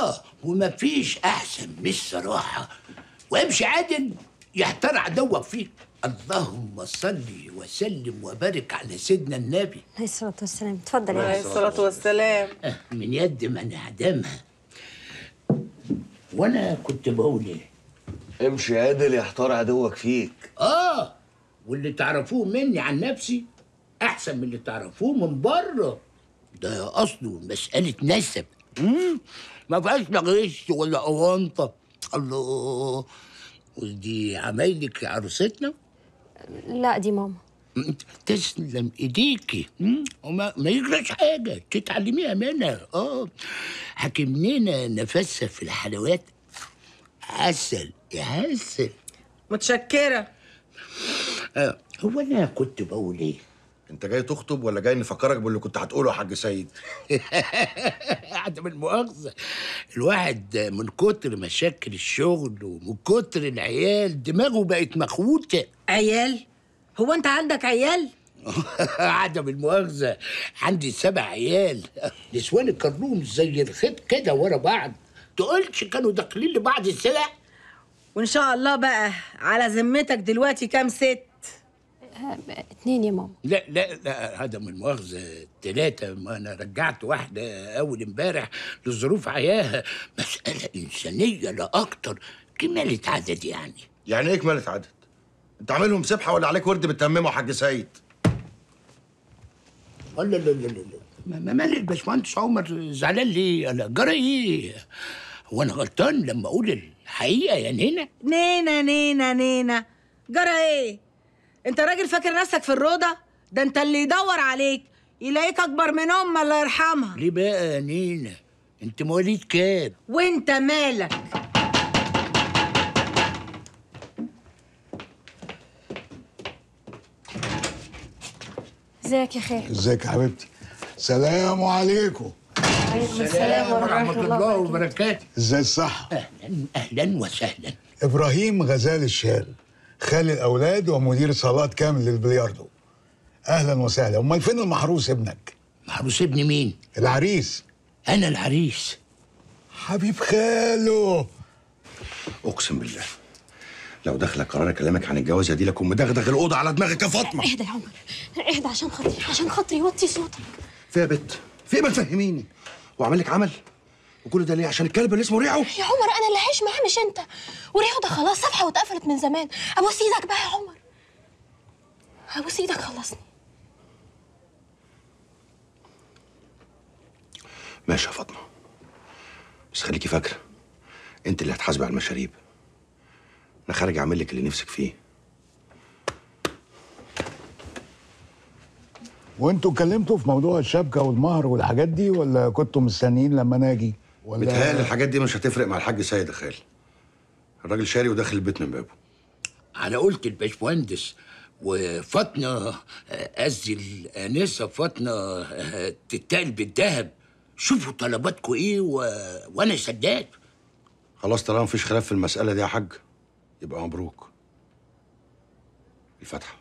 اه ومفيش احسن من الصراحه وامشي عادل يحتار عدوك فيك اللهم صل وسلم وبارك على سيدنا النبي عليه الصلاة والسلام اتفضل عليه يا الصلاة والسلام آه، من يد من اعدمها وانا كنت بقول ايه امشي عدل يحتار عدوك فيك اه واللي تعرفوه مني عن نفسي احسن من اللي تعرفوه من بره ده اصله مساله نسب مم، ما فيهاش لا غش ولا اونطه الله ودي عمايلك يا عروستنا لا دي ماما مم، تسلم ايديكي مم، وما ما يجراش حاجه تتعلميها منها اه حكمنينا نفسها في الحلويات عسل يا عسل متشكرة آه، هو انا كنت بقول ايه انت جاي تخطب ولا جاي نفكرك باللي كنت هتقوله يا حاج سيد عدم المؤاخذة الواحد من كتر مشاكل الشغل ومن كتر العيال دماغه بقت مخوتة عيال هو انت عندك عيال عدم المؤاخذة عندي سبع عيال نسوان الكروم زي الخيط كده ورا بعض تقولش كانوا داخلين لبعض السلع وان شاء الله بقى على ذمتك دلوقتي كام ست اتنين يا ماما لا لا لا عدم المؤاخذة ثلاثة ما أنا رجعت واحدة أول امبارح لظروف عياها مسألة إنسانية لا أكتر كمالة عدد يعني يعني ايه كمالة عدد انت عاملهم سبحه ولا عليك ورد بتتممه يا حاج سيد لا لا لا لا لا ما ما- مال الباشمهندس عمر زعلان ليه؟ انا جرى ايه؟ هو انا غلطان لما اقول الحقيقه يا نينا؟ نينا نينا نينا جرى ايه انت راجل فاكر نفسك في الروضة ده انت اللي يدور عليك يلاقيك اكبر من ام الله يرحمها ليه بقى يا نينا؟ انت مواليد كام؟ وانت مالك ازيك يا خالد ازيك يا حبيبتي سلام عليكم عليكم السلام ورحمة الله وبركاته وبركاته ازاي الصحة اهلا اهلا وسهلا ابراهيم غزال الشال خالي الاولاد ومدير صالات كامل للبلياردو اهلا وسهلا امال فين المحروس ابنك محروس ابن مين؟ العريس انا العريس حبيب خاله اقسم بالله لو دخلك قرار اكلمك عن الجوازه دي لكم مدغدغ الاوضه على دماغك يا فاطمه اهدى يا عمر اهدى عشان خاطري عشان خاطري وطي صوتك في يا بت في ما تفهميني واعمل لك عمل وكل ده ليه عشان الكلب اللي اسمه ريعو يا عمر انا اللي هعيش معاه مش انت وريحه ده خلاص صفحه واتقفلت من زمان ابوس ايدك بقى يا عمر ابوس ايدك خلصني ماشي يا فاطمه بس خليكي فاكره انت اللي هتحاسبي على المشاريب انا خارج اعمل لك اللي نفسك فيه وانتوا اتكلمتوا في موضوع الشبكة والمهر والحاجات دي ولا كنتوا مستنيين لما انا اجي ولا بيتهيألي الحاجات دي مش هتفرق مع الحاج سيد يا خال الراجل شاري وداخل البيت من بابه على قلت الباشمهندس وفاطمه آه، قصدي الانسه فاطمه آه، تتقل بالذهب شوفوا طلباتكم ايه و... وانا سداد خلاص طالما مفيش خلاف في المسألة دي يا حاج يبقى مبروك الفاتحة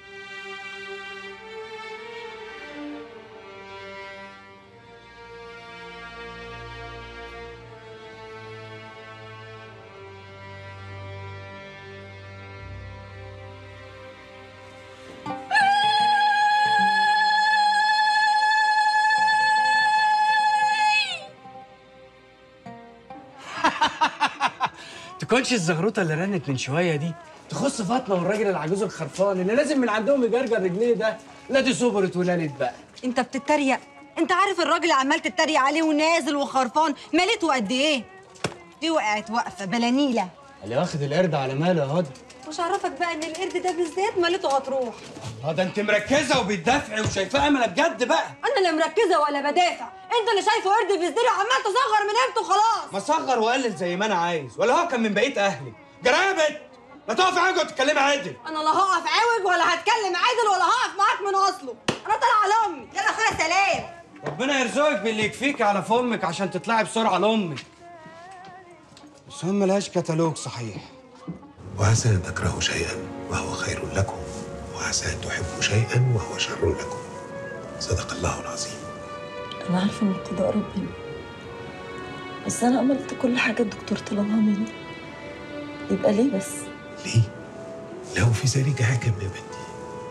تكونش الزغروطه اللي رنت من شويه دي تخص فاطمه والراجل العجوز الخرفان اللي لازم من عندهم يجرجر رجليه ده لا دي صبرت ولانت بقى انت بتتريق انت عارف الراجل عمال تتريق عليه ونازل وخرفان مالته قد ايه دي وقعت واقفه بلانيله اللي واخد القرد على ماله يا هدى مش عرفك بقى ان القرد ده بالذات مالته هتروح اه ده انت مركزه وبتدافعي وشايفاه امله بجد بقى انا اللي مركزه ولا بدافع انت اللي شايفه قرد بيزدري وعمال تصغر من قيمته خلاص ما صغر وقلل زي ما انا عايز ولا هو كان من بقيه اهلي جرابت ما تقفي حاجه وتتكلمي عادل انا لا هقف عوج ولا هتكلم عادل ولا هقف معاك من اصله انا طالعه لامي يلا اخويا سلام ربنا يرزقك باللي يكفيك على فمك عشان تطلعي بسرعه لامك بس هم ملهاش كتالوج صحيح وعسى أن تكرهوا شيئا وهو خير لكم وعسى أن تحبوا شيئا وهو شر لكم صدق الله العظيم انا عارفه ان قضاء ربنا بس انا عملت كل حاجه الدكتور طلبها مني يبقى ليه بس ليه؟ له في ذلك حكم يا بنتي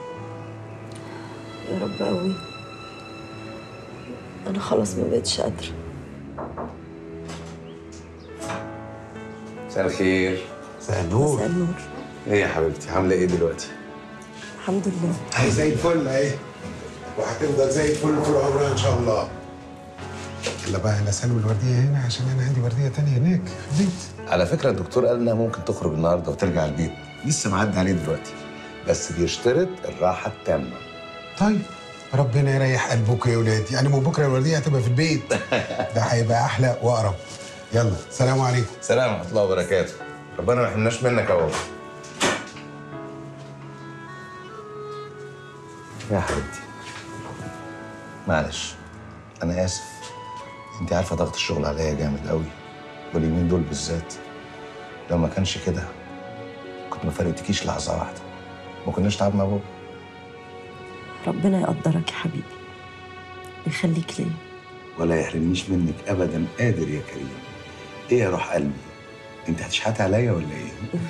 يا رب قوي انا خلاص ما بقتش قادره مساء الخير مساء النور مساء النور ايه يا حبيبتي عامله ايه دلوقتي الحمد لله هي زي الفل اهي وهتفضل زي الفل طول عمرها ان شاء الله يلا بقى انا سلم الورديه هنا عشان انا عندي ورديه تانية هناك في البيت على فكره الدكتور قال انها ممكن تخرج النهارده وترجع البيت لسه معدي عليه دلوقتي بس بيشترط الراحه التامه طيب ربنا يريح قلبكم يا ولاد يعني من بكره الورديه هتبقى في البيت ده هيبقى احلى واقرب يلا سلام عليكم سلام ورحمه الله وبركاته ربنا ما يحرمناش منك يا بابا يا حبيبتي معلش انا اسف انت عارفه ضغط الشغل عليا جامد قوي واليومين دول بالذات لو ما كانش كده كنت ما فرقتكيش لحظه واحده ما كناش تعبنا بابا ربنا يقدرك يا حبيبي ويخليك ليا ولا يحرمنيش منك ابدا قادر يا كريم ايه يا روح قلبي انت هتشحتي عليا ولا ايه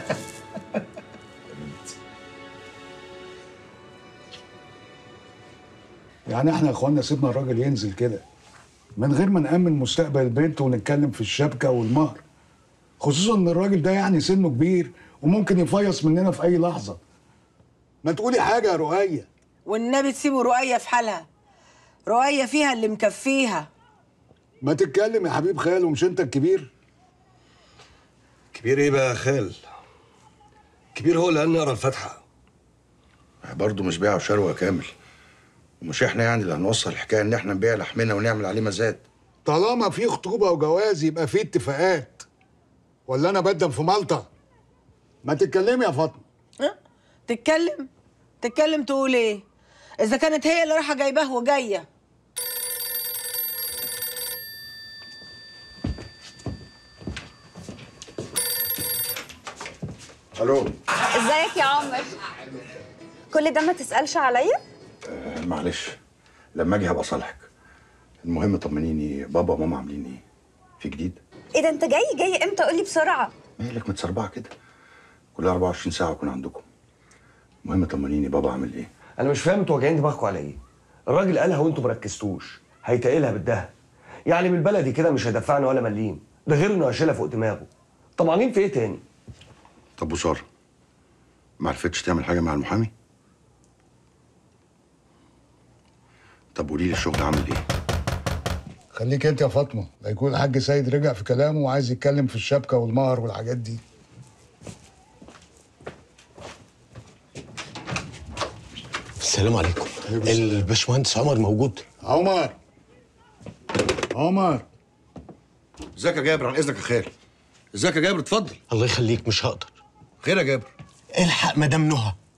يعني احنا يا اخوانا سيبنا الراجل ينزل كده من غير ما نأمن مستقبل البنت ونتكلم في الشبكة والمهر خصوصا ان الراجل ده يعني سنه كبير وممكن يفيص مننا في اي لحظة ما تقولي حاجة يا رؤية والنبي تسيبوا رؤية في حالها رؤية فيها اللي مكفيها ما تتكلم يا حبيب خاله مش انت الكبير كبير ايه بقى يا خال كبير هو اللي قال نقرا الفاتحه برضه مش بيع وشروه كامل ومش احنا يعني اللي هنوصل الحكايه ان احنا نبيع لحمنا ونعمل عليه مزاد طالما في خطوبة وجواز يبقى في اتفاقات ولا انا بدم في مالطة ما تتكلمي يا فاطمة ها؟ تتكلم تتكلم تقول ايه اذا كانت هي اللي رايحه جايباه وجايه الو ازيك يا عمر كل ده ما تسألش عليا آه معلش لما اجي هبقى صالحك المهم طمنيني بابا وماما عاملين ايه في جديد ايه ده انت جاي جاي امتى قولي بسرعة مالك متسربعه كده كلها 24 ساعه اكون عندكم المهم طمنيني بابا عامل ايه انا مش فاهم انتوا واجعين دماغكم على ايه الراجل قالها وانتوا مركزتوش هيتقلها بالدهب يعني من البلدي كده مش هيدفعني ولا مليم ده غير انه هيشيلها فوق دماغه طمعانين في ايه تاني طب وساره ما عرفتش تعمل حاجه مع المحامي طب قولي لي الشغل عامل ايه خليك انت يا فاطمة لا يكون الحاج سيد رجع في كلامه وعايز يتكلم في الشبكة والمهر والحاجات دي السلام عليكم الباشمهندس عمر موجود عمر عمر ازيك يا جابر عن اذنك يا خال ازيك يا جابر اتفضل الله يخليك مش هقدر خير يا جابر الحق مدام نهى